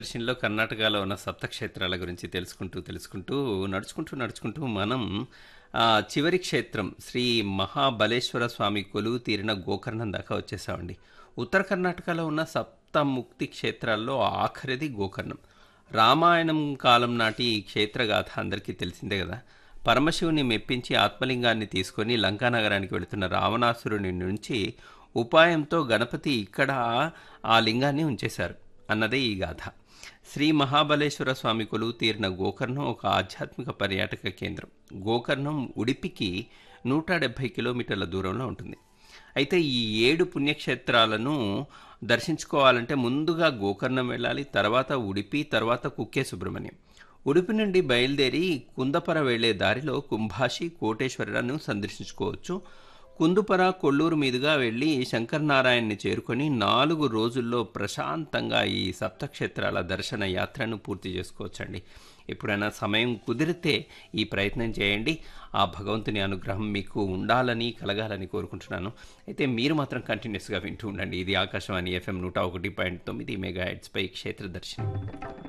దర్శన్లో కర్ణాటకలో ఉన్న సప్తక్షేత్రాల గురించి తెలుసుకుంటూ తెలుసుకుంటూ నడుచుకుంటూ నడుచుకుంటూ మనం ఆ, చివరి క్షేత్రం శ్రీ మహాబలేశ్వర స్వామి కొలువు తీరిన గోకర్ణం దాకా వచ్చేసామండి ఉత్తర కర్ణాటకలో ఉన్న సప్తముక్తి క్షేత్రాల్లో ఆఖరిది గోకర్ణం రామాయణం కాలం నాటి ఈ క్షేత్రగాథ అందరికీ తెలిసిందే కదా పరమశివుని మెప్పించి ఆత్మలింగాన్ని తీసుకొని లంకా నగరానికి వెళుతున్న రావణాసురుని నుంచి ఉపాయంతో గణపతి ఇక్కడ ఆ లింగాన్ని ఉంచేశారు అన్నదే ఈ గాథ శ్రీ మహాబలేశ్వర స్వామి కొలువు తీరిన గోకర్ణం ఒక ఆధ్యాత్మిక పర్యాటక కేంద్రం గోకర్ణం ఉడిపికి నూట డెబ్భై కిలోమీటర్ల దూరంలో ఉంటుంది అయితే ఈ ఏడు పుణ్యక్షేత్రాలను దర్శించుకోవాలంటే ముందుగా గోకర్ణం వెళ్ళాలి తర్వాత ఉడిపి తర్వాత కుక్కే సుబ్రహ్మణ్యం ఉడిపి నుండి బయలుదేరి కుందపర వెళ్లే దారిలో కుంభాషి కోటేశ్వరను సందర్శించుకోవచ్చు కుందుపర కొల్లూరు మీదుగా వెళ్ళి శంకరనారాయణని చేరుకొని నాలుగు రోజుల్లో ప్రశాంతంగా ఈ సప్తక్షేత్రాల దర్శన యాత్రను పూర్తి చేసుకోవచ్చండి ఎప్పుడైనా సమయం కుదిరితే ఈ ప్రయత్నం చేయండి ఆ భగవంతుని అనుగ్రహం మీకు ఉండాలని కలగాలని కోరుకుంటున్నాను అయితే మీరు మాత్రం కంటిన్యూస్గా వింటూ ఉండండి ఇది ఆకాశవాణి ఎఫ్ఎం నూట ఒకటి పాయింట్ తొమ్మిది మెగా హెడ్స్పై క్షేత్ర దర్శనం